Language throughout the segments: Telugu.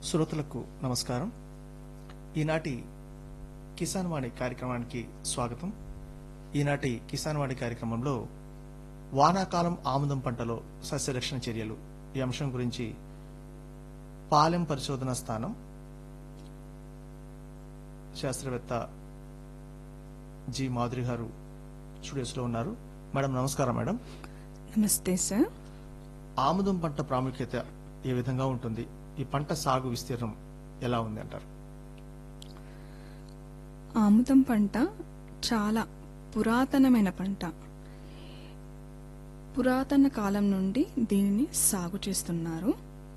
శ్రోతలకు నమస్కారం ఈనాటి కిసాన్ వాణి కార్యక్రమానికి స్వాగతం ఈనాటి కిసాన్ వాణి కార్యక్రమంలో వానాకాలం ఆముదం పంటలో సస్యరక్షణ చర్యలు ఈ అంశం గురించి పాలెం పరిశోధన స్థానం శాస్త్రవేత్త జి మాధురి గారు స్టూడియోస్లో ఉన్నారు మేడం నమస్కారం మేడం నమస్తే సార్ ఆముదం పంట ప్రాముఖ్యత ఏ విధంగా ఉంటుంది ఈ పంట సాగు విస్తీర్ణం ఎలా ఉంది అంటారు ఆముదం పంట చాలా పురాతనమైన పంట పురాతన కాలం నుండి దీనిని సాగు చేస్తున్నారు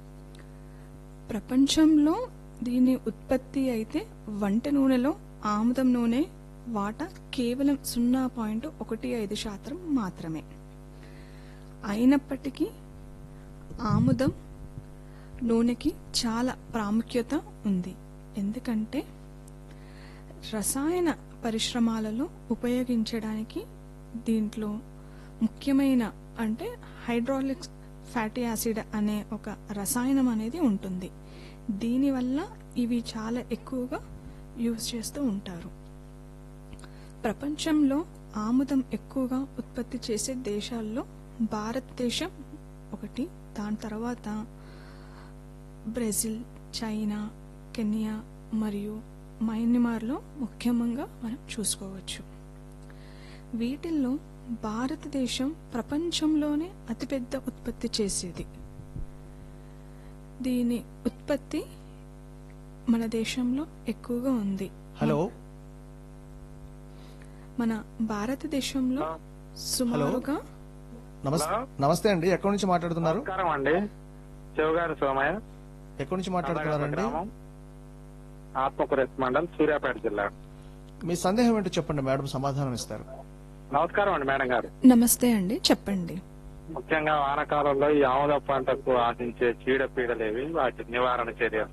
ప్రపంచంలో దీని ఉత్పత్తి అయితే వంట నూనెలో ఆముదం నూనె వాటా కేవలం సున్నా పాయింట్ ఒకటి ఐదు శాతం మాత్రమే అయినప్పటికీ ఆముదం నూనెకి చాలా ప్రాముఖ్యత ఉంది ఎందుకంటే రసాయన పరిశ్రమలలో ఉపయోగించడానికి దీంట్లో ముఖ్యమైన అంటే హైడ్రాలిక్ ఫ్యాటీ యాసిడ్ అనే ఒక రసాయనం అనేది ఉంటుంది దీనివల్ల ఇవి చాలా ఎక్కువగా యూజ్ చేస్తూ ఉంటారు ప్రపంచంలో ఆముదం ఎక్కువగా ఉత్పత్తి చేసే దేశాల్లో భారతదేశం ఒకటి దాని తర్వాత బ్రెజిల్ చైనా కెనియా మరియు మయన్మార్లో ముఖ్యంగా మనం చూసుకోవచ్చు వీటిల్లో భారతదేశం ప్రపంచంలోనే అతిపెద్ద ఉత్పత్తి చేసేది దీని ఉత్పత్తి మన దేశంలో ఎక్కువగా ఉంది హలో మన భారతదేశంలో సుమారుగా నమస్తే హలో. నమస్తే అండి ఎక్కడి నుంచి మాట్లాడుతున్నారు నమస్కారం అండి శివగారి సోమయ్య ఎక్కడి నుంచి మాట్లాడుతున్నారండి గ్రామం ఆత్మకూరేస్ మండల్ సూర్యాపేట జిల్లా మీ సందేహం ఏంటో చెప్పండి మేడం సమాధానం ఇస్తారు నమస్కారం అండి మేడం గారు నమస్తే అండి చెప్పండి ముఖ్యంగా వానాకాలంలో ఈ ఆముద పంటకు ఆశించే చీడపీడలేవి వాటి నివారణ చర్యలు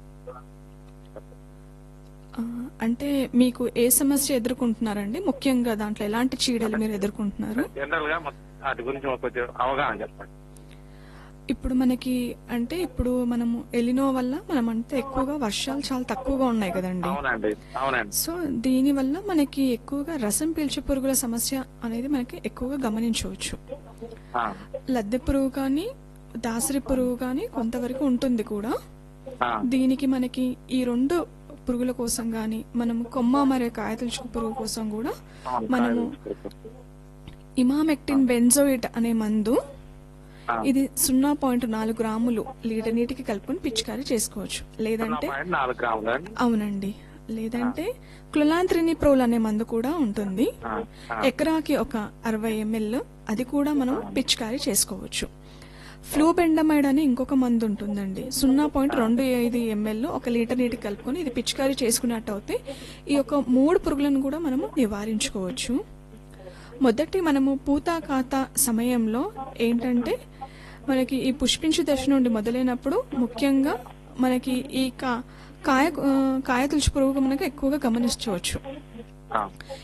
ఆ, అంటే మీకు ఏ సమస్య ఎదుర్కొంటున్నారండి ముఖ్యంగా దాంట్లో ఎలాంటి చీడలు మీరు ఎదుర్కొంటున్నారు జనరల్ గా మొ- వాటి గురించి మాకు కొంచెం అవగాహన చెప్పండి ఇప్పుడు మనకి అంటే ఇప్పుడు మనము ఎలినో వల్ల మనం అంటే ఎక్కువగా వర్షాలు చాలా తక్కువగా ఉన్నాయి కదండి అవునండి అవునండి సో దీని వల్ల మనకి ఎక్కువగా రసం పీల్చే పురుగుల సమస్య అనేది మనకి ఎక్కువగా గమనించవచ్చు ఆ, లద్దె పురుగు కానీ దాసరి పురుగు కానీ కొంతవరకు ఉంటుంది కూడా ఆ, దీనికి మనకి ఈ రెండు పురుగుల కోసం కానీ మనము కొమ్మ మరియు కాయతులుచుకు పురుగు కోసం కూడా అవును, మనము కాయలు. ఇమామెక్టిన్ బెంజోయిట్ అనే మందు ఆ, ఇది సున్నా పాయింట్ నాలుగు గ్రాములు లీటర్ నీటికి కలుపుకొని పిచికారీ చేసుకోవచ్చు సున్నా లేదంటే పాయింట్ నాలుగు గ్రాములు అండి అవునండి లేదంటే క్లొలాంత్రినిప్రోల్ అనే మందు కూడా ఉంటుంది ఆ, ఆ, ఎకరాకి ఒక అరవై ఎంఎల్ అది కూడా మనం పిచికారీ చేసుకోవచ్చు ఫ్లూబెండమైడ్ అని ఇంకొక మందు ఉంటుందండి సున్నా పాయింట్ రెండు ఐదు ఎంఎల్ ఒక లీటర్ నీటికి కలుపుకొని ఇది పిచికారీ చేసుకున్నట్టు అయితే ఈ యొక్క మూడు పురుగులను కూడా మనము నివారించుకోవచ్చు మొదటి మనము పూత ఖాత సమయంలో ఏంటంటే మనకి ఈ పుష్పించు దశ నుండి మొదలైనప్పుడు ముఖ్యంగా మనకి ఈ కా కాయ ఆ, కాయ తులసి పురుగు మనకు ఎక్కువగా గమనించవచ్చు ఆ.